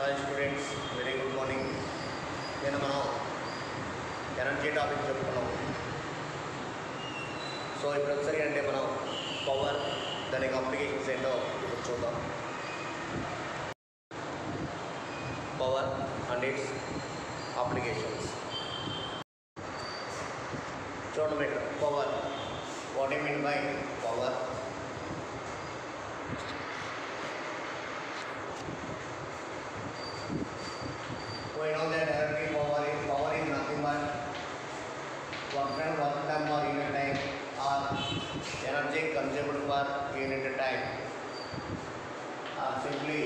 Hi students very good morning నేను మనం energy topic చెప్పుకున్నాం సో ఇప్పుడు ఒకసారి అంటే మనం పవర్ దాని అప్లికేషన్స్ ఏంటో ఇప్పుడు చూద్దాం పవర్ అండ్ ఇట్స్ అప్లికేషన్స్ చూడండి మీరు power what I mean by power we know that energy power is power is nothing but work done work done for unit time or energy consumed per unit time or simply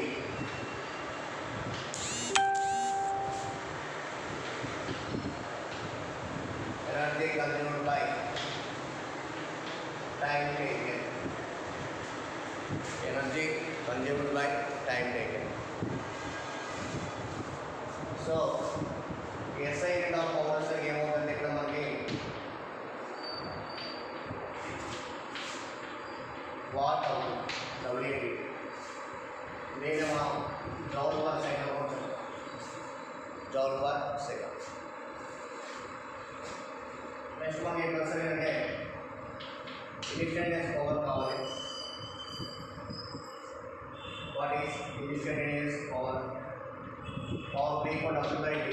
energy consumed by time taken energy consumed by time taken so SI unit of power sir ఏమవుతుంది ఇక్కడ మనకి watt అవుతుంది WT దీన్ని మనం joule per second కొంచెం joule per second next మనకి ఏం వస్తుంది అంటే ఇన్స్టంటేనియస్ పవర్ కావాలి what is instantaneous power power B equal to W by D.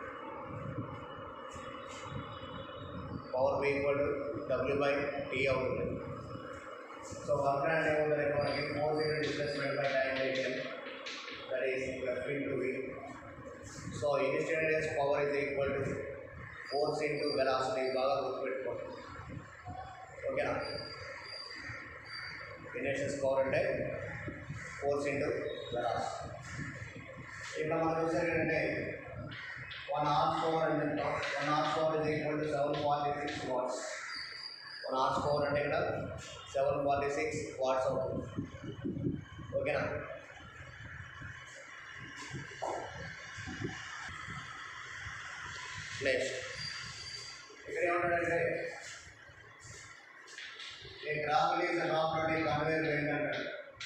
Power B equal to W by T అవుతుంది సో వర్క్ అంటే ఏముంటుంది మనకి four zero displacement by time taken that is F into V so instantaneous power is equal to force into velocity బాగా గుర్తుపెట్టుకోండి ఓకేనా instantaneous power అంటే force into velocity ఇక్కడ మనం చూసారు ఏంటంటే వన్ ఆర్ స్కోర్ అని చెప్తాం one R score is equal to seven forty six watts one R score అంటే ఇక్కడ సెవెన్ ఫార్టీ సిక్స్ వాట్స్ అవుతుంది ఓకేనా నెక్స్ట్ ఇక్కడ ఏమంటాడంటే ఏ గ్రాఫ్ ఈజ్ డ్రాప్ నుండి కన్వేర్ ఏంటంటాడు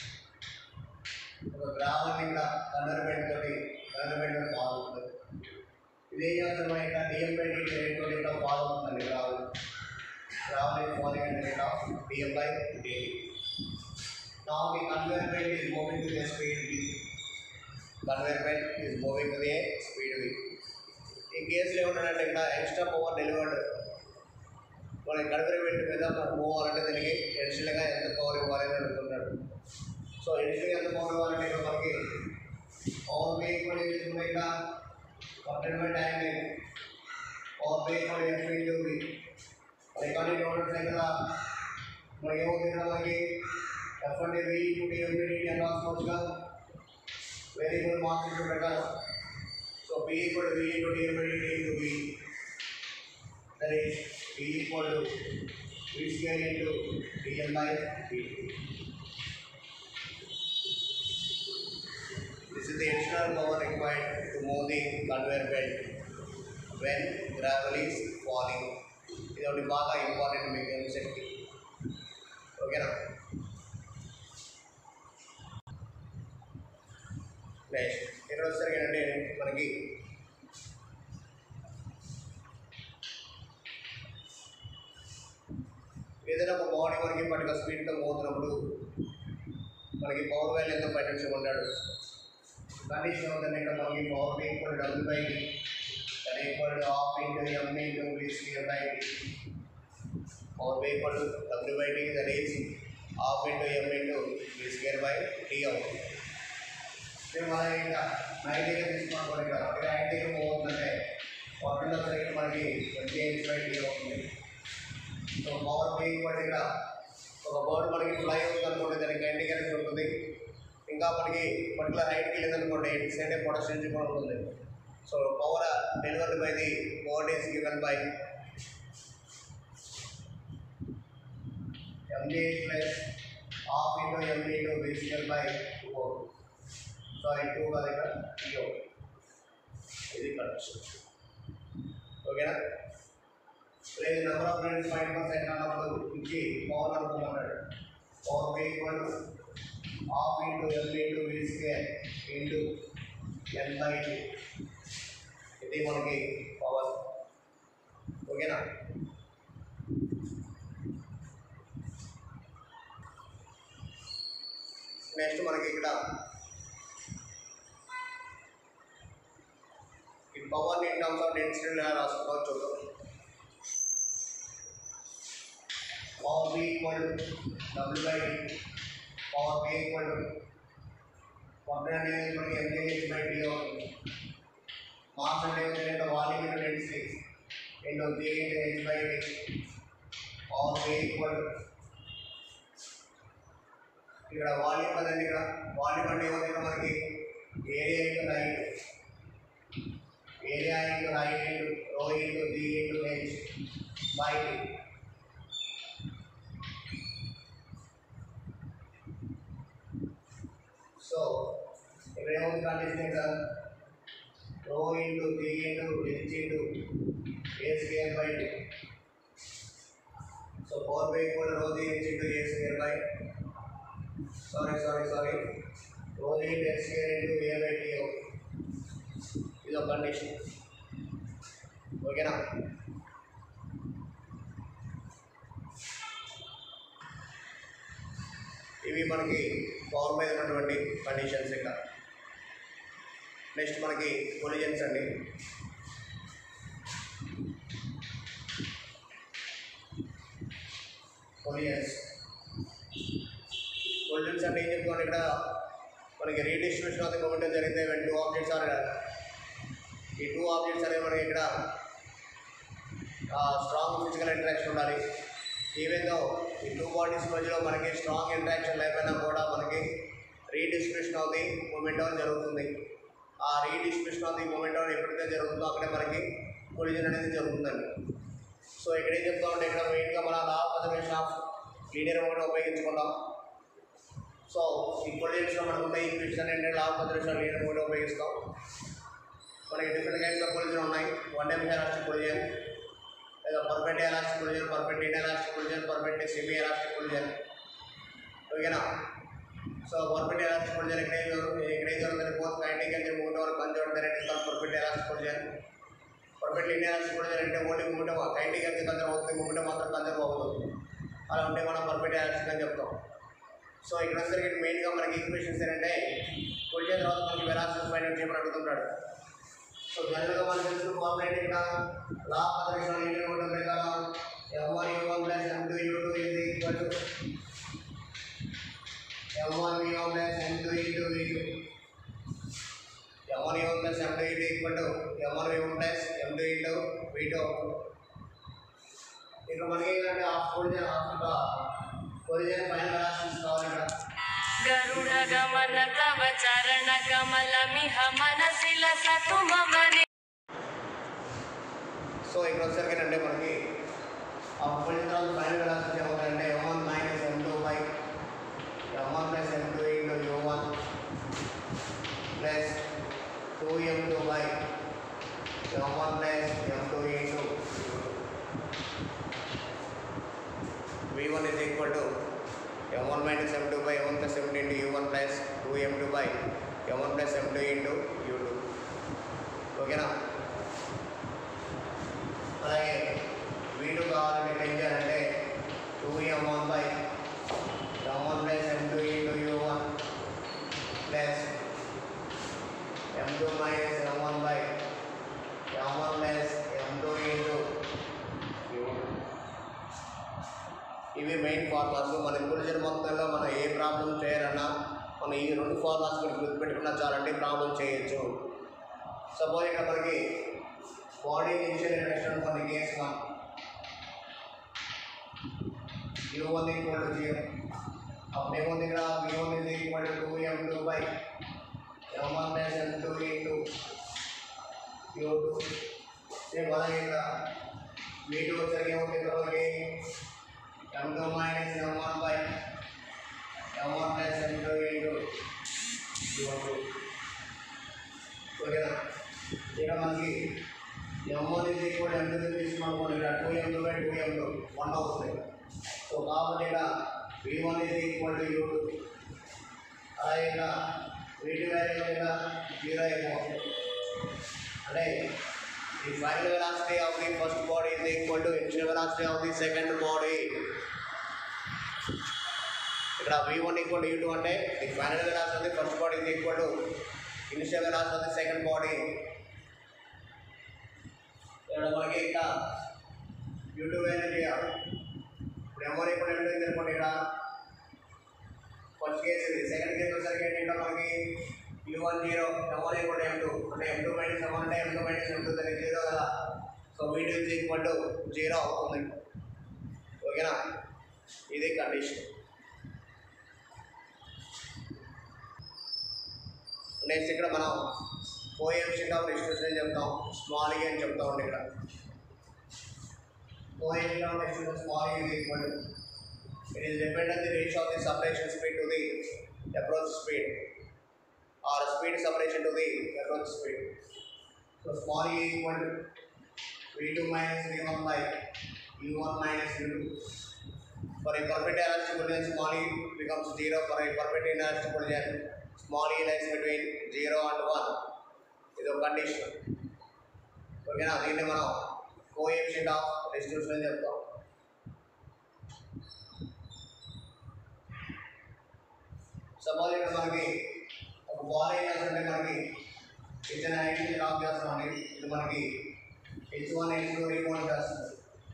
ఒక గ్రామాన్ని ఇక్కడ కన్వర్మెంట్ తోటి కన్వర్మెంట్ ఫాలో అవుతుంది ఇది ఏం చేస్తాం ఇక్కడ డిఎంఐ రేట్ తోటి ఇక్కడ ఫాలో అవుతుంది గ్రావల్ గ్రావల్ is falling under rate of dm by dt now the conveyor is moving to the speed v conveyor belt is moving to the speed v ఈ కేసులో ఏమంటాడంటే ఇక్కడ ఎక్స్ట్రా పవర్ డెలివర్డ్ మన conveyor belt మీద move అవ్వాలంటే దానికి ఎడిషనల్గా ఎంత power ఇవ్వాలి అని అడుగుతున్నాడు సో ఎడిషన్ ఎంత పవర్ ఇవ్వాలంటే ఇక్కడ మనకి పవర్ బే ఈక్వల్ తీసుకుంటే ఇక్కడ work done by time power P equal F into B recording noted ఇక్కడ మనకి ఏమవుతుంది ఇక్కడ మనకి ఎఫ్ అంటే బి ఇంటూ డి ఎంపీ ఎంత రాసుకోవచ్చుగా వేరియబుల్ మార్క్స్ ప్రకారం so B equal B into D MP D into B that is B equal to B square into DM by B This is the additional power required to move the conveyor belt when gravel is falling. ఇది ఒకటి బాగా important మీకు ఎంసెట్కి ఓకేనా next ఇక్కడ వచ్చేసరికి ఏంటంటే మనకి ఏదైనా ఒక బాడీ మనకి పట్టుగా స్పీడ్తో మోతున్నప్పుడు మనకి పవర్ వాల్యూ ఎంత పట్టించి ఉంటాడు కండిషన్ ఉందంటే ఇక్కడ మనకి power B equal W by D that equal to half into M into B square by D power B equal to W by D that is half into M into B square by D అవుతుంది మేము మన ఇంకా నైన్టీగా తీసుకున్నాం కూడా ఇక్కడ ఒకటి నైన్టీగా పోతుందంటే పొద్దున్న సరికి మనకి ట్వంటీ ఎయిట్ బై డి అవుతుంది సో పవర్ బి ఈక్వల్ ఇక్కడ ఒక బర్డ్ మనకి ఫ్లై అవుతుంది అనుకోండి దానికి ఇండికేషన్ ఉంటుంది ఇంకా మనకి పర్టికులర్ హైట్కి లేదనుకోండి డిసైడ్ ప్రొడక్షన్ కూడా ఉంటుంది so power delivered by the bird is given by MG plus half into MG into BCL by four sorry two కాదు ఇక్కడ టీఓ ఇది కరెక్షన్ ఓకేనా లేదు number of minutes five percent అన్నప్పుడు ఇచ్చి పవర్ అనుకోమన్నాడు power B equal half into L into V square into N by T ఇది మనకి పవర్ ఓకేనా నెక్స్ట్ మనకి ఇక్కడ ఈ పవర్ని ఇన్ టర్మ్స్ ఆఫ్ డెన్సిటీ ఎలా రాసుకుంటాం చూద్దాం power B equal W by D power B equal power అనేది మనకి ఎంకేహెచ్ బై డి అవుతుంది మాస్ అంటే ఏంటంటే volume into density into J into H by D power B equal ఇక్కడ వాల్యూమ్ కదండి ఇక్కడ వాల్యూమ్ అంటే ఏమవుతుంది ఇక్కడ మనకి area into height area into height into rho into G into H by D so ఇక్కడ ఏమవుతుంది కండిషన్ ఇక్కడ rho into G into H into A square by D so four by equal rho G H into A square by sorry sorry sorry rho G into H square into A by D ఇది ఒక condition ఓకేనా ఇవి మనకి power మీద ఉన్నటువంటి conditions ఇక్కడ next మనకి collisions అండి కొలిజన్స్ కొలిజన్స్ అంటే ఏం చెప్తాం ఇక్కడ మనకి రీడిస్ట్రిబ్యూషన్ ఆఫ్ ది మొమెంటం జరిగితే వెన్ టూ ఆబ్జెక్ట్స్ ఆర్ ఈ టూ ఆబ్జెక్ట్స్ అనేవి మనకి ఇక్కడ స్ట్రాంగ్ ఫిజికల్ ఇంటరాక్షన్ ఉండాలి ఈవెన్ దో ఈ టూ బాడీస్ మధ్యలో మనకి స్ట్రాంగ్ ఇంటరాక్షన్ లేకపోయినా కూడా మనకి రీడిస్ట్రిబ్యూషన్ ఆఫ్ ది మూమెంటం జరుగుతుంది ఆ రీడిస్ట్రిబ్యూషన్ ఆఫ్ ది మూమెంటం ఎప్పుడైతే జరుగుతుందో అక్కడే మనకి కొలిజన్ అనేది జరుగుతుందండి సో ఇక్కడ ఏం చెప్తా ఉంటే ఇక్కడ మెయిన్గా మన law conservation of linear moment ఉపయోగించుకుంటాం సో ఈ కొలిజన్స్లో మనకు ఉన్న ఈక్వేషన్ ఏంటంటే law conservation of linear moment ఉపయోగిస్తాం మనకి డిఫరెంట్ కైండ్స్ ఆఫ్ కొలిజన్ ఉన్నాయి వన్ డైమెన్షన్ ఎలాస్టిక్ కొలిజన్ లేదా perfect elastic collision perfect inelastic collision perfect semi elastic collision ఓకేనా సో పర్ఫెక్ట్ ఎలాస్టిక్ కొలిజన్ ఇక్కడ ఏం జరుగుతుంది ఇక్కడ ఏం జరుగుతుంది పోత్ కైండింగ్ అంటే మూడు వరకు conserve direct perfect elastic collision perfect inelastic collision అంటే ఓన్లీ మూమెంట్ కైండింగ్ అంటే కన్జర్వ్ అవుతుంది మూమెంట్ మాత్రం కన్జర్వ్ అవ్వదు అలా ఉంటే మనం పర్ఫెక్ట్ ఎలాస్టిక్ అని చెప్తాం సో ఇక్కడ వచ్చేసరికి మెయిన్గా మనకి ఈక్వేషన్స్ ఏంటంటే కొలిజన్ తర్వాత మనకి వెలాసిటీ ఫైండ్ చేయమని అడుగుతుంటాడు సో జనరల్గా మనకు తెలిసిన ఫార్ములేట్ ఇక్కడ లా కన్జర్వేషన్ లీనియర్ మూమెంట్ ప్రకారం m1 u1 plus m2 u2 is equal to m1 v1 plus m2 into v2 m1 u1 plus m2 u2 equal to m1 v1 plus m2 into v2 ఇక్కడ మనకి ఏంటంటే half collision half collision final velocities కావాలి ఇక్కడ गरुडगमन तव चरणकमलमिह मनसि लसतु मम नि- so ఇక్కడ వచ్చేసరికి ఏంటంటే మనకి ఆ కొలిజన్ తర్వాత ఫైనల్ వెలాసిటీ ఏమవుతాయంటే M one minus M two by M one plus M two into U one plus two M two by M one plus M two into V one is equal to M one minus M two by M one plus M two into U one plus two M two by M one plus M two into U two ఓకేనా అలాగే వీటు కావాలంటే ఇక్కడ ఏం చేయాలంటే two M one by M one plus M two into U one plus M two minus M one by M one plus M two into U ఇవి main formulas మన ఇంకొలిజన్ మొత్తంలో మనం ఏ ప్రాబ్లం చేయాలన్నా మనం ఈ రెండు ఫార్ములాస్ కూడా గుర్తుపెట్టుకున్నా చాలంటే ప్రాబ్లం చేయొచ్చు సపోజ్ ఇక్కడ మనకి బాడీ ఇనిషియల్ ఇంట్రెక్షన్ కొన్ని case one U one equal to zero అప్పుడు ఏముంది ఇక్కడ U one is equal to two M two by M one plus M two into U two same అలాగే ఇక్కడ వీ టూ వచ్చరికి ఏముంది ఇక్కడ మనకి M two minus M one by M one plus M two into U two ఓకేనా ఇక్కడ మనకి M one is equal M two తీసుకున్నాం ఇక్కడ two M two by two M two one అవుతుంది సో కాబట్టి ఇక్కడ వి one is equal to U two అలాగే ఇక్కడ వీటి వాల్యూ మీద జీరో అయిపోతుంది అంటే the final velocity of the first body is equal to initial velocity of the second body ఇక్కడ వి వన్ ఈక్వల్ యూ టూ అంటే the final velocity of the first body is equal to initial velocity of the second body ఇక్కడ మనకి ఇక్కడ you two value చేయాలి ఇప్పుడు MR equal ఎంత ఉంది అనుకోండి ఇక్కడ ఫస్ట్ కేసు ఇది సెకండ్ కేసు వచ్చేసరికి ఏంటంటే మనకి u one zero MR equal ఎం టూ అంటే ఎం టూ మైనస్ ఎం అంటే ఎం టూ మైనస్ ఎం టూ దానికి జీరో కదా so v two is equal to zero అవుతుంది ఓకేనా ఇది కండిషన్ నెక్స్ట్ ఇక్కడ మనం కోఎఫిషియంట్ ఆఫ్ డిస్ట్రిబ్యూషన్ అని చెప్తాం స్మాల్ ఈ అని చెప్తా ఉండే ఇక్కడ coefficient of distribution small e is equal to it is depend on the ratio of the separation speed to the approach speed or speed separation to the approach speed so small e equal to v2 minus v1 by u1 minus u2 for a perfect elastic collision small e becomes 0 for a perfect inelastic collision small e lies between 0 and 1 ఇది ఒక condition ఓకేనా దీన్ని మనం coefficient of distribution అని చెప్తాం suppose ఇక్కడ మనకి ఒక బాల్ ఏం చేస్తుంటే మనకి ఇచ్చిన ఐటీ లాక్ చేస్తామండి ఇది మనకి h one h two remote చేస్తుంది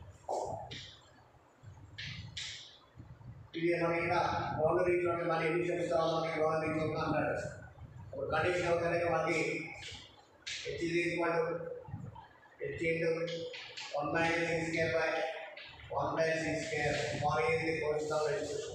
ఇది మనకి ఇక్కడ గ్రౌండ్ రీచ్ ఉంటే మళ్ళీ ఎన్ని చెప్తామో మనకి గ్రౌండ్ రీచ్ అవుతుంది అంటాడు ఒక కండిషన్ అవుతుంది మనకి హెచ్ ఇది equal to h into one by six square by one by six square for ఇది కోర్స్ ఆఫ్ రెజిస్ట్రేషన్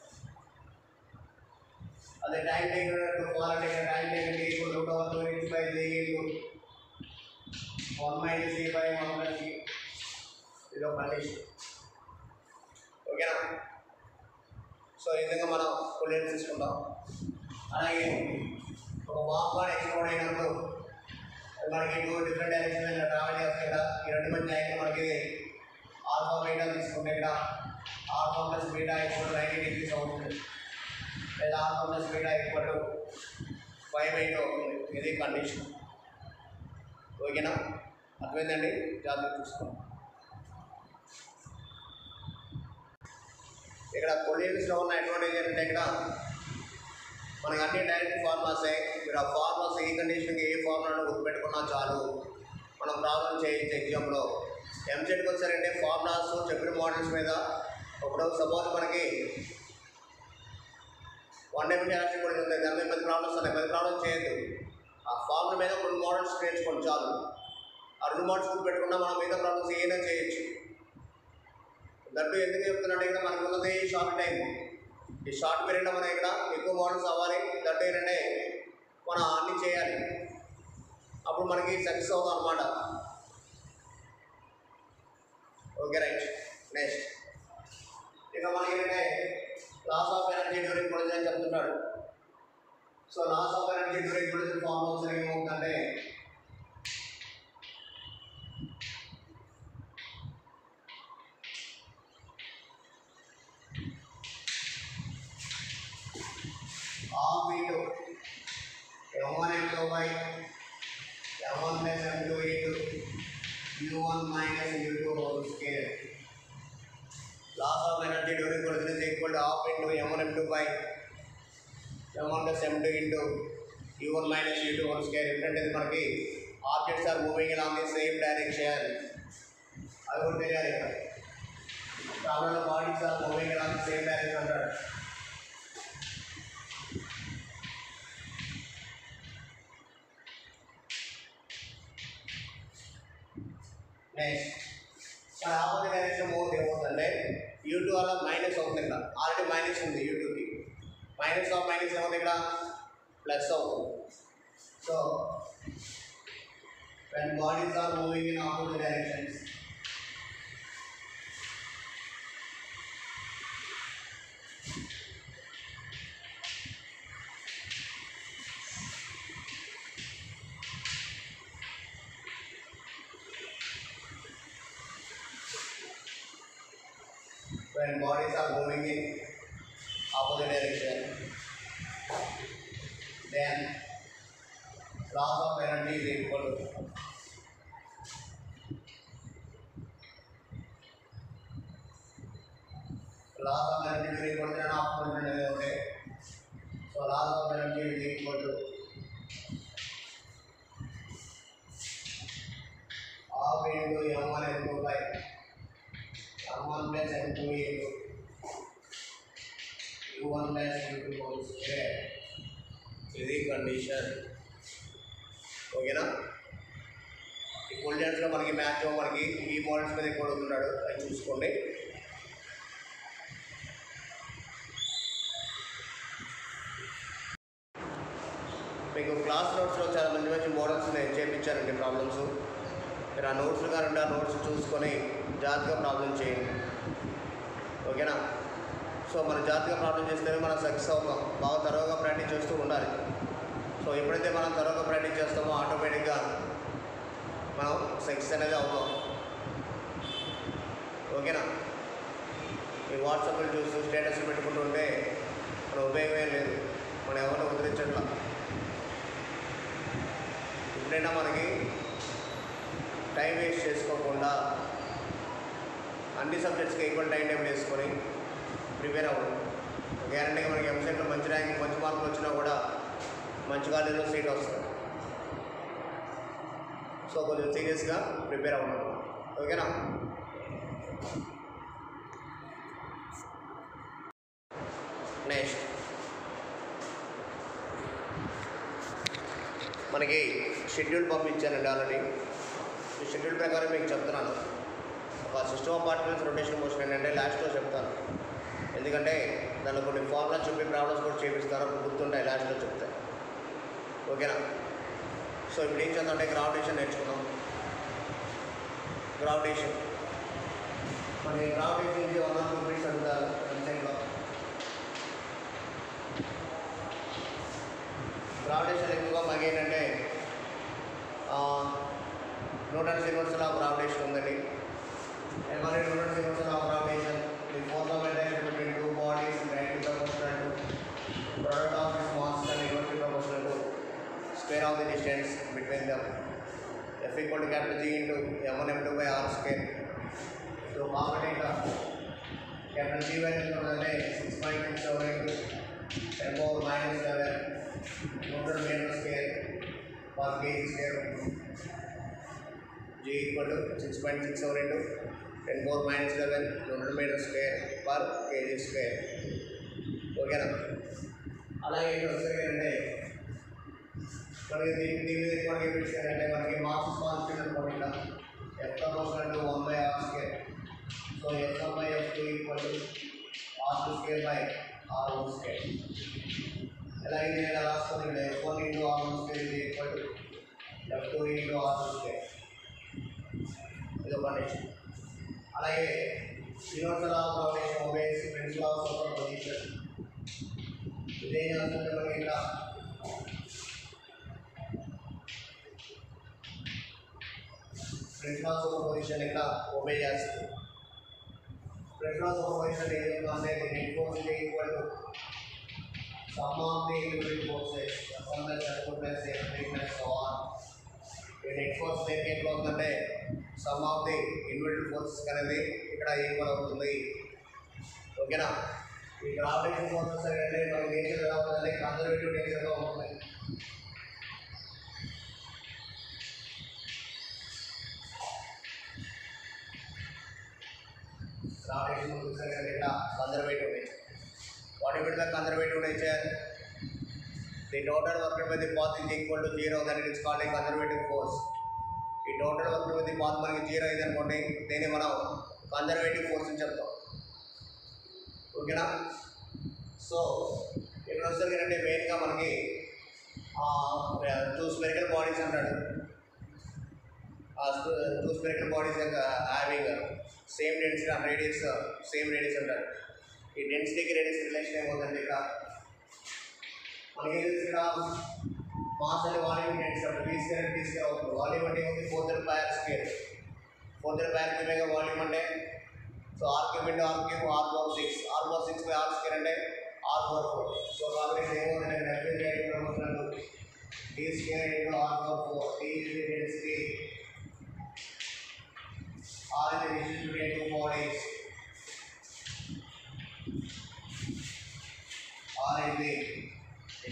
అదే time taken for taken time taken equal root over two into by three into one minus c by one plus c ఇది ఒక condition ఓకేనా so ఈ విధంగా మనం Colin తీసుకుంటాం అలాగే ఒక వాక్వాన్ ఎక్స్ప్లోర్ అయినప్పుడు మనకి టూ డిఫరెంట్ డైరెక్షన్ ట్రావెల్ చేస్తాయి కదా ఈ రెండు మధ్య అయితే మనకి ఆల్ఫా బీటా తీసుకుంటే ఇక్కడ alpha plus beta equal ninety degrees అవుతుంది లేదా alpha plus beta equal five eight అవుతుంది ఇది కండిషన్ ఓకేనా అర్థమైందండి జాగ్రత్త చూసుకోండి ఇక్కడ కొలీన్స్లో ఉన్న అడ్వాంటేజ్ ఏంటంటే ఇక్కడ మనకి అన్ని డైరెక్ట్ ఫార్మాసే మీరు ఆ ఫార్మాస్ ఏ కండిషన్కి ఏ ఫార్ములాను గుర్తుపెట్టుకున్నా చాలు మనం ప్రాబ్లం చేయొచ్చు ఎగ్జామ్లో ఎంసెట్కి వచ్చారంటే ఫార్ములాస్ చెప్పిన మోడల్స్ మీద ఇప్పుడు సపోజ్ మనకి వన్ డే ఎలక్ట్రిక్ కూడా ఉంది దాని మీద పది ప్రాబ్లమ్స్ ఉన్నాయి పది ప్రాబ్లమ్స్ చేయొద్దు ఆ ఫార్ములా మీద రెండు మోడల్స్ నేర్చుకోండి చాలు ఆ రెండు మోడల్స్ గుర్తుపెట్టుకున్నా మనం మిగతా ప్రాబ్లమ్స్ ఏదైనా చేయొచ్చు దట్టు ఎందుకు చెప్తున్నాడు ఇక్కడ మనకు ఉన్నది షార్ట్ టైం ఈ షార్ట్ పీరియడ్లో మనం ఇక్కడ ఎక్కువ మోడల్స్ అవ్వాలి దట్టు ఏంటంటే మనం అన్ని చేయాలి అప్పుడు మనకి సక్సెస్ అవుతాం అనమాట ఓకే రైట్ నెక్స్ట్ ఇక మనకి ఏంటంటే loss of energy during production అని చెప్తున్నాడు so loss of energy during production form అవుతుంది ఏమవుతుందంటే half into m1 m2 by m1 plus m2 into u1 minus u2 whole square. Loss of energy during collision is equal to half into m1 m2 by m1 plus m2 into u1 minus u2 whole square. ఎందుకంటే ఇది మనకి objects are moving in on the same direction అది కూడా తెలియాలి ఇక్కడ problem bodies are moving in on the same direction అంటాడు next మన opposite direction move ఏమవుతుందంటే యూ టూ వల్ల మైనస్ అవుతుంది ఇక్కడ ఆల్రెడీ మైనస్ ఉంది యూ టూకి మైనస్ ఆఫ్ మైనస్ ఏమవుతుంది ఇక్కడ ప్లస్ అవుతుంది so when bodies are moving in opposite directions when bodies are moving in opposite direction then loss of energy is equal to loss of energy is equal to an opposite అనేది ఉంటే so loss of energy is equal to half into m1 m2 by m1 plus m2 into u1 plus u2 whole square ఇది condition ఓకేనా ఈ కొలిజన్స్లో మనకి maximum మనకి ఈ models మీద ఎక్కువ అడుగుతున్నాడు అది చూసుకోండి మీకు క్లాస్ నోట్స్లో చాలా మంచి మంచి మోడల్స్ నేను చేయించానండి ప్రాబ్లమ్స్ మీరు ఆ నోట్స్ కావాలంటే ఆ నోట్స్ చూసుకొని జాగ్రత్తగా ప్రాబ్లం చేయండి ఓకేనా సో మన జాగ్రత్తగా ప్రాబ్లం చేస్తేనే మనం సక్సెస్ అవుతాం బాగా తరువుగా ప్రాక్టీస్ చేస్తూ ఉండాలి సో ఎప్పుడైతే మనం తరువుగా ప్రాక్టీస్ చేస్తామో ఆటోమేటిక్గా మనం సక్సెస్ అనేది అవుతాం ఓకేనా ఈ వాట్సాప్లో చూస్తూ స్టేటస్ పెట్టుకుంటుంటే మన ఉపయోగమే లేదు మనం ఎవరిని వదిలించట్లా ఎప్పుడైనా మనకి టైం వేస్ట్ చేసుకోకుండా అన్ని సబ్జెక్ట్స్కి ఈక్వల్ టైం టేబుల్ వేసుకొని ప్రిపేర్ అవ్వడం గ్యారంటీగా మనకి ఎంసెట్లో మంచి ర్యాంక్ మంచి మార్కులు వచ్చినా కూడా మంచి కాలేజీలో సీట్ వస్తుంది సో కొంచెం సీరియస్గా ప్రిపేర్ అవ్వడం ఓకేనా నెక్స్ట్ మనకి షెడ్యూల్ పంపించానండి ఆల్రెడీ ఈ షెడ్యూల్ ప్రకారం మీకు చెప్తున్నాను ఒక system of particles rotation motion ఏంటంటే లాస్ట్లో చెప్తాను ఎందుకంటే దానిలో కొన్ని ఫార్ములా చెప్పి ప్రాబ్లమ్స్ కూడా చేపిస్తారు అప్పుడు గుర్తుంటాయి లాస్ట్లో చెప్తే ఓకేనా సో ఇప్పుడు ఏం చేద్దామంటే గ్రావిటేషన్ నేర్చుకుందాం గ్రావిటేషన్ మరి గ్రావిటేషన్ ఇది వన్ ఆర్ టూ మినిట్స్ అడుగుతారు వెబ్సైట్లో గ్రావిటేషన్ ఎక్కువగా మాకు ఏంటంటే న్యూటన్ సీక్వెన్స్ ఆఫ్ గ్రావిటేషన్ ఉందండి మరి Newton sequence of gravitation the force of attraction between two bodies directly proportional to product of its mass and inversely proportional to square of the distance between them f equal to capital G into m1 m2 by r square so కాబట్టి ఇంకా capital G value ఎంత ఉంటుందంటే six point six seven into ten power minus eleven newton metre square per kg square G equal to six point six seven into ten power minus eleven newton metre square per kg square ఓకేనా అలాగే ఇక్కడ వచ్చేసరికి మనకి దీని దీని మీద మనకి పెట్టారంటే మనకి మార్క్స్ కాన్స్టెంట్ అనుకోండి ఇక్కడ f proportional to one by r square so f one by f two equal to r two square by r one square ఎలా ఇది ఎలా రాసుకొని ఇక్కడ f one into r one square ఇది equal to f two into r two square ఇది ఒక condition అలాగే universal of gravitation obeys principle of super position ఇదేం చేస్తుంటే మనకి ఇక్కడ ప్రిన్సిపల్ సూపర్ పొజిషన్ ఇక్కడ ఒబే చేస్తుంది ప్రిన్సిపల్ సూపర్ పొజిషన్ ఏదంటే net force equal to sum of the individual forces FM plus f plus f three plus so on ఈ net force దేనికి ఎట్లా అవుతుందంటే sum of the individual forces అనేది ఇక్కడ equal అవుతుంది ఓకేనా ఈ గ్రావిటేషన్ ఫోర్సెస్ అనేది మనకి నేచర్ ఎలా ఉంటుందంటే కన్జర్వేటివ్ నేచర్గా ఉంటుంది గ్రావిటేషన్ ఫోర్సెస్ అనేది ఇక్కడ conservative nature what it the conservative nature the total work by the path is equal to zero that it is called a conservative force ఈ total work by the path మనకి zero అయింది అనుకోండి దీన్ని మనం conservative force అని చెప్తాం ఓకేనా so ఇక్కడ వచ్చేసరికి ఏంటంటే మెయిన్గా మనకి టూ స్పెరికల్ బాడీస్ అంటాడు టూ స్పెరికల్ బాడీస్ యొక్క having same density and radius same radius అంటాడు ఈ డెన్సిటీకి రేడియస్ రిలేషన్ ఏమవుతుంది ఇక్కడ మనకి ఏం తెలుసు ఇక్కడ మాస్ అంటే వాల్యూమ్ డెన్సిటీ అంటే టీ స్కేర్ టీ స్కేర్ అవుతుంది వాల్యూమ్ అంటే ఏముంది fourth pi r square fourth pi r క్యూబేగా వాల్యూమ్ అంటే so r cube into r cube r four six r four six by r square అంటే ఆర్ ఫోర్ ఫోర్ సో కాబట్టి ఇది ఏమవుతుంది refrigerator promotional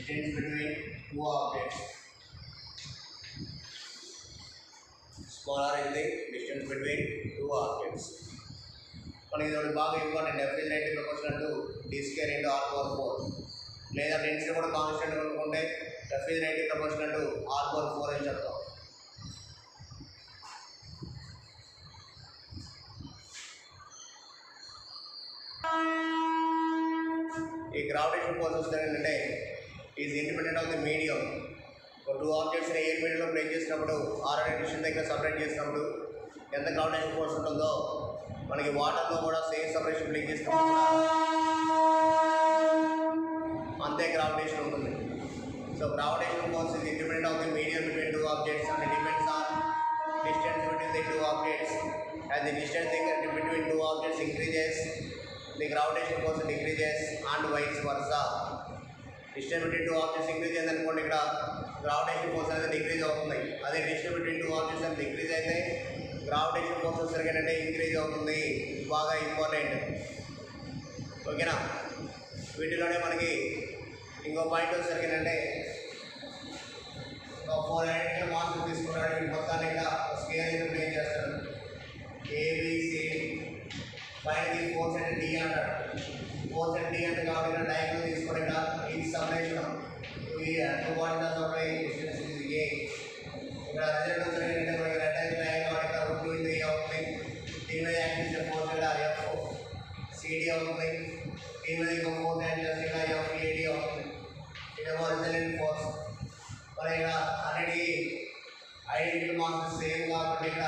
distance between two objects. Smaller is the distance between two objects. మనకి ఇది ఒకటి బాగా important definite proportional to d square into r power four లేదా density కూడా కాన్స్టెంట్ అనుకుంటే definite proportional to r power four అని చెప్తాం ఈ గ్రావిటేషన్ ఫోర్స్ వస్తే ఏంటంటే is independent of the medium ఒక టూ ఆబ్జెక్ట్స్ని ఏ మీడియంలో ప్లేస్ చేసినప్పుడు ఆర్ అనే డిస్టెన్స్ దగ్గర సపరేట్ చేసినప్పుడు ఎంత గ్రావిటేషన్ ఫోర్స్ ఉంటుందో మనకి వాటర్లో కూడా సేమ్ సపరేషన్ ప్లేస్ చేసినప్పుడు కూడా అంతే గ్రావిటేషన్ ఉంటుంది so gravitation force is independent of the medium between two objects and depends on distance between the two objects. As the distance between two objects increases, the gravitation force decreases and vice versa. Distance between two objects increase అయింది అనుకోండి ఇక్కడ gravitation force అనేది decrease అవుతుంది అదే distance between two objects అనేది decrease అయితే gravitation force వచ్చేసరికి ఏంటంటే ఇంక్రీజ్ అవుతుంది బాగా ఇంపార్టెంట్ ఓకేనా వీటిలోనే మనకి ఇంకో పాయింట్ వచ్చేసరికి ఏంటంటే ఫోర్ ఐడెంటికల్ మార్క్స్ తీసుకున్నాడు వీటి మొత్తాన్ని ఇక్కడ స్కేల్ అయితే ప్లే చేస్తాడు ఏబిసి పైనది ఫోర్ సెంట్ డి అంటాడు ఫోర్ సెంట్ డి అంటే కాబట్టి ఇక్కడ డయాగ్రమ్ తీసుకొని ఇక్కడ ఈ సపరేషన్ ఈ టూ వాట్ సపరే డిస్టెన్స్ ఇది ఏ ఇక్కడ రిజల్ట్ వచ్చి ఏంటంటే మనకి రెడ్ అయితే లైన్ కాబట్టి ఇక్కడ రూట్ ఇది ఏ అవుతుంది దీని మీద యాక్టివ్ ఫోర్స్ ఇక్కడ ఎఫ్ సిడి అవుతుంది దీని మీద ఇంకో ఫోర్స్ యాడ్ చేస్తే ఇక్కడ ఎఫ్ ఏడి అవుతుంది ఇదేమో రిజల్ట్ ఫోర్స్ మరి ఇక్కడ అన్నిటి ఐడెంటిటీ మార్క్స్ సేమ్ కాబట్టి ఇక్కడ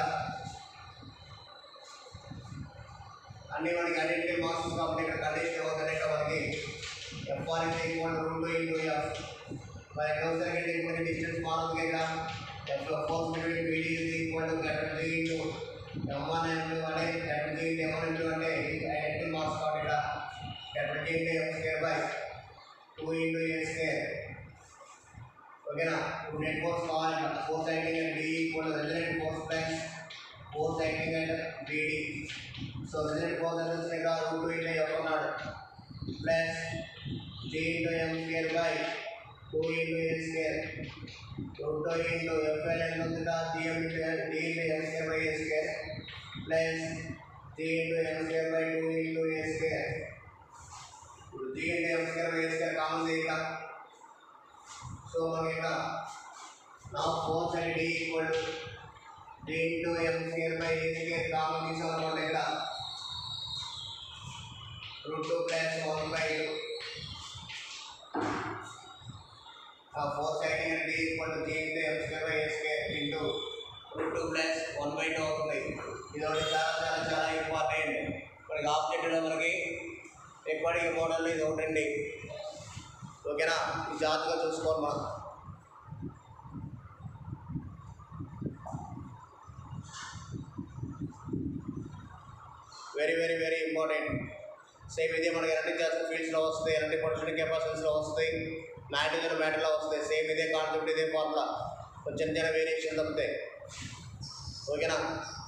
అన్ని మనకి ఐడెంటిటీ మార్క్స్ కాబట్టి ఇక్కడ కండిషన్ అవుతుంది ఇక్కడ మనకి FR is equal root two into f మరి ఎక్కడ వస్తే ఇప్పుడు డిస్టెన్స్ మారుతుంది ఇక్కడ f force between BD is equal to capital three into m one into అంటే capital three into m one into అంటే ఐడెంటిటీ మార్క్స్ కాబట్టి ఇక్కడ capital three into m square by two into A square ఓకేనా ఇప్పుడు net force కావాలి force acting and d equal result force plus force acting and beedi so result force అనేది ఇక్కడ root two into f అన్నాడు plus g into m square by two into A square root two into FL ఎంత ఉంది GM into d into m square by a square plus g into m square by two into A square ఇప్పుడు g into m square by a square common ఇక్కడ సో మనకి ఇక్కడ నా four side d equal d into m square by a square common తీసుకోవాలన్నమాట ఇక్కడ root two plus one by two ఆ four side d equal d into m square by a square into root two plus one by two అవుతుంది ఇది ఒకటి చాలా చాలా చాలా important మనకి ఆబ్జెక్ట్లో మనకి ఎక్కువ మోడల్ ఇది ఒకటండి ఓకేనా ఈ జాగ్రత్తగా చూసుకోవాలి మనం very very very important same ఇదే మనకి ఎలాంటి క్లాస్ ఫీల్డ్స్లో వస్తాయి ఎలాంటి పొటెన్షియల్ కెపాసిటీస్లో వస్తాయి నైట్రోజన్ మ్యాటర్లో వస్తాయి సేమ్ ఇదే కాన్సెప్ట్ ఇదే ఫార్ములా కొంచెం చిన్న వేరియేషన్ తప్పితే ఓకేనా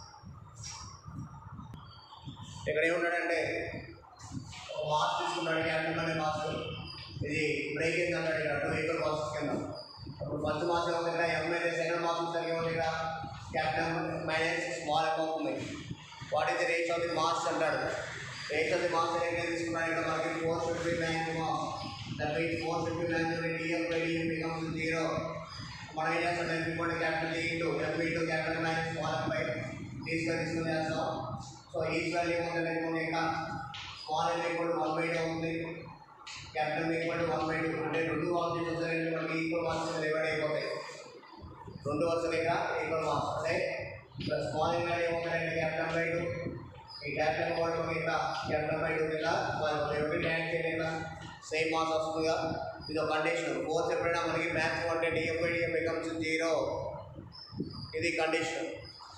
ఇక్కడ ఏమున్నాడంటే ఒక మార్క్స్ తీసుకున్నాడు క్యాప్టెన్ అనే మార్క్స్ ఇది బ్రేకింగ్ అన్నాడు ఇక్కడ టూ ఈక్వల్ మార్క్స్ కింద అప్పుడు ఫస్ట్ మార్క్స్ ఏమవుతుంది ఇక్కడ ఎం మైనస్ సెకండ్ మార్క్స్ సరిగ్గా ఏమవుతుంది ఇక్కడ క్యాప్టెన్ మైనస్ స్మాల్ అయిపోతుంది what is the ratio of the marks అంటాడు రేష్ ఆఫ్ ది మార్క్స్ ఎక్కడ తీసుకున్నాడు ఇక్కడ మనకి four fifty nine that mean four fifty nine DM by DM becomes zero మనం ఏం చేస్తాం f equal capital d into f into capital minus small by తీసుకొని తీసుకొని చేస్తాం సో ఈచ్ వాల్యూ ఏముంటుంది అనుకోండి ఇక్కడ small l equal one by two ఉంది capital equal one by two అంటే రెండు ఆబ్జెక్ట్స్ వచ్చారంటే మనకి ఈక్వల్ మార్క్స్ డివైడ్ అయిపోతాయి రెండు వరుసలు ఇక్కడ ఈక్వల్ మార్క్స్ అంటే ఇక్కడ స్మాల్ ఎల్ వాల్యూ ఏమవుతారంటే క్యాపిటల్ బై టూ ఈ క్యాపిటల్ కూడా మనకి ఇక్కడ క్యాపిటల్ బై టూ కింద మరి ఒకటి ట్యాంక్ చేయకుండా సేమ్ మార్క్స్ వస్తుందిగా ఇది ఒక కండిషన్ ఫోర్త్ ఎప్పుడైనా మనకి మ్యాథ్స్ అంటే DF by DF becomes zero ఇది కండిషన్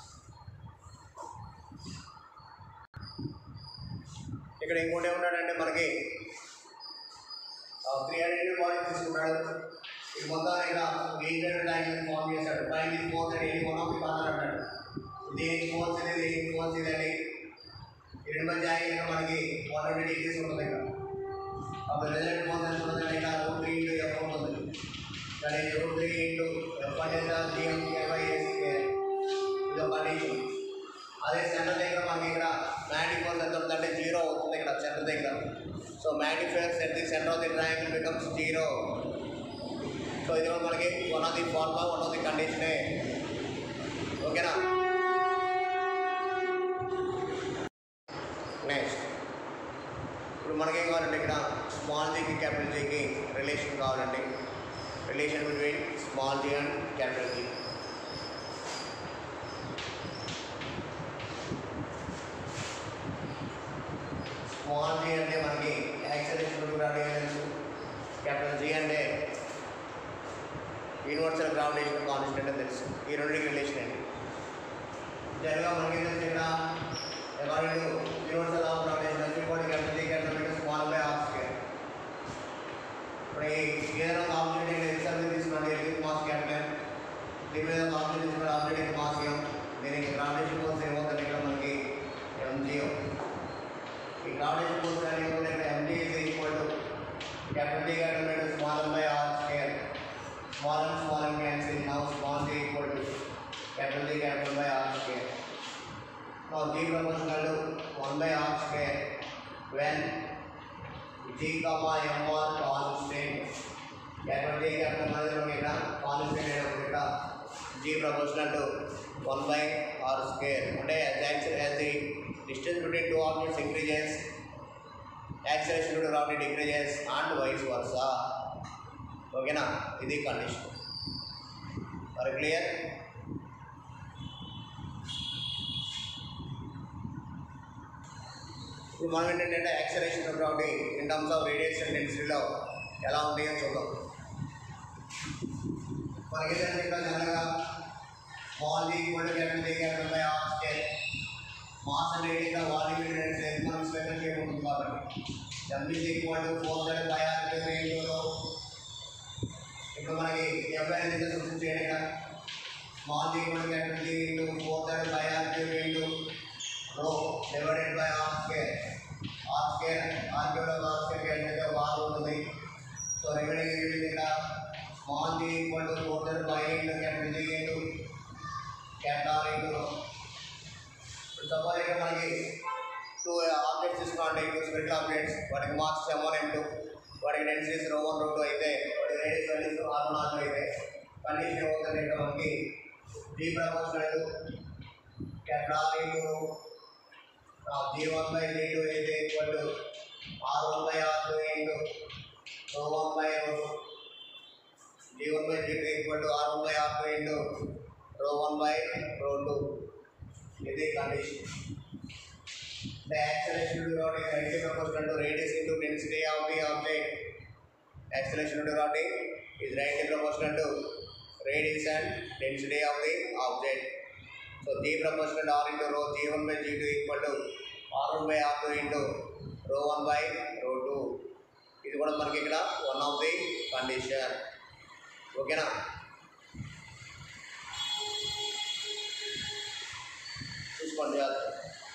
ఇక్కడ ఇంకోటి ఏమన్నాడంటే మనకి త్రీ హండ్రెడ్ బాడీ తీసుకున్నాడు ఈ మొత్తం ఇక్కడ ఎయిట్ హండ్రెడ్ యాంగిల్ ఫామ్ చేశాడు పైన fourth and eight one of father అన్నాడు దీనికి ఫోర్త్ ఇది దీనికి ఫోర్త్ ఇదని ఈ రెండు మధ్య యాంగిల్ మనకి వన్ హండ్రెడ్ డిగ్రీస్ ఉంటుంది ఇక్కడ అప్పుడు రిజల్ట్ ఫోర్త్ ఎంత ఉంటుంది ఇక్కడ రూట్ ఇంటూ ఎఫ్ ఉంటుంది that is root 3 into f1 is the gm by s square ఇది ఒక కండిషన్ అదే సెంటర్ దగ్గర మనకి ఇక్కడ మ్యాగ్నిక్ ఫోర్స్ ఎంత ఉంటుందంటే జీరో అవుతుంది ఇక్కడ సెంటర్ దగ్గర so magnetic force at the centre of the triangle becomes zero so ఇది కూడా మనకి one of the formula one of the కండిషనే ఓకేనా నెక్స్ట్ ఇప్పుడు మనకేం కావాలంటే ఇక్కడ స్మాల్ జీకి క్యాపిటల్ జీకి రిలేషన్ కావాలండి relation between small g and capital g small g అంటే మనకి యాక్సలేషన్ తెలుసు క్యాపిటల్ జీ అంటే యూనివర్సల్ గ్రావిటేషన్ కాన్స్టెంట్ అని తెలుసు ఈ రెండింటికి రిలేషన్ అండి జనరల్గా మనకి తెలిసి ఇక్కడ according to universal of gravitation వచ్చి కూడా capital G capital metre small by half square ఇప్పుడు ఈ ఏదైనా ఒక ఆబ్జెక్ట్ ఎక్సాంపుల్ తీసుకోండి ఎలిక్ మాస్ క్యాపిటల్ దీని మీద ఒక ఆబ్జెక్ట్ తీసుకుని ఆబ్జెక్ట్ మాస్ ఎం దీనికి గ్రావిటేషన్ ఫోర్స్ ఏమవుతుంది ఇక్కడ మనకి ఎంజీ ఈ గ్రావిటేషన్ ఫోర్స్ కానీ ఏమవుతుంది ఇక్కడ MG is equal to capital G capital metre small by half square small and small and cancel now small g equal to capital G capital by r square. Now g proportional to 1 by r square when g comma m are constant. capital G capital మధ్యలో మనకి ఇక్కడ constant అయినప్పుడు ఇక్కడ g proportional to 1 by r square అంటే as as the distance between two objects increases acceleration to gravity decreases and vice versa ఓకేనా ఇది condition మరి clear ఇప్పుడు మనం ఏంటంటే acceleration of gravity in terms of radiation డెన్సిటీలో ఎలా ఉంది అని చూద్దాం మనకి ఏంటంటే ఇక్కడ జనరల్గా small G equal capital G capital by R scale mass and radius volume unit మనం స్పెషల్ షేప్ ఉంటుంది కాబట్టి MBC equal to four hundred by R రేడియోలో ఇప్పుడు మనకి ఎఫ్ అనేది సబ్స్టిట్యూట్ చేయండి ఇక్కడ small equal capital G into four hundred by R cube into rho divided by R square are square R cube R square calculate ఒక R ఉంటుంది so remaining ఏంటి ఇక్కడ small G equal to four hundred by into capital G into capital R into rho ఇప్పుడు suppose ఇక్కడ మనకి two objects తీసుకోండి two special objects వాటికి marks M one M two వాటికి densities rho one rho two అయితే వాటి radius values R one R two అయితే condition ఏమవుతుంది ఇక్కడ మనకి G proportional capital R into G one by G two అయితే equal to R one by R two into rho one by rho two G one by G two equal to R one by R two into rho one by rho two ఇది condition the acceleration to the rod is directly proportional to radius into density of the object. Acceleration to the rod is directly proportional to radius and density of the object. So G proportional to R into rho G1 by G2 equal to R1 by R2 into rho 1 by rho 2. ఇది కూడా మనకి ఇక్కడ one of the condition ఓకేనా చూసుకోండి జాగ్రత్త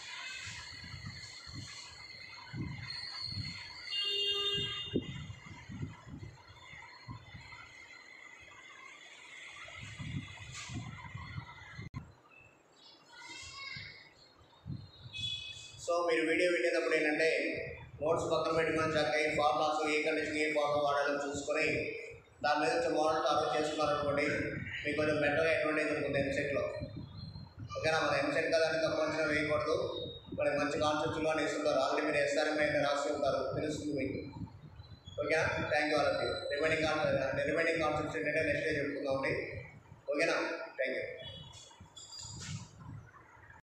so మీరు video వినేటప్పుడు ఏంటంటే నోట్స్ పక్కన పెట్టుకొని చక్క ఈ ఫార్ములాస్ ఏ కండిషన్ ఏ ఫార్ములా వాడాలని చూసుకొని దాని మీద వచ్చే మోడల్ టాపిక్ చేసుకున్నారనుకోండి మీకు కొంచెం బెటర్గా అడ్వాంటేజ్ ఉంటుంది ఎంసెట్లో ఓకేనా మన ఎంసెట్ కదా అని తక్కువ అంచనా వేయకూడదు మనకి మంచి కాన్సెప్ట్లోనే ఇస్తుంటారు ఆల్రెడీ మీరు ఎస్ఆర్ఎంఐ అయితే రాసి ఉంటారు తెలుస్తుంది మీకు ఓకేనా థ్యాంక్ యూ వాళ్ళకి రిమైనింగ్ కాన్సెప్ట్ రిమైనింగ్ కాన్సెప్ట్స్ ఏంటంటే నెక్స్ట్ డే చెప్పుకుందామండి ఓకేనా థ్యాంక్ యూ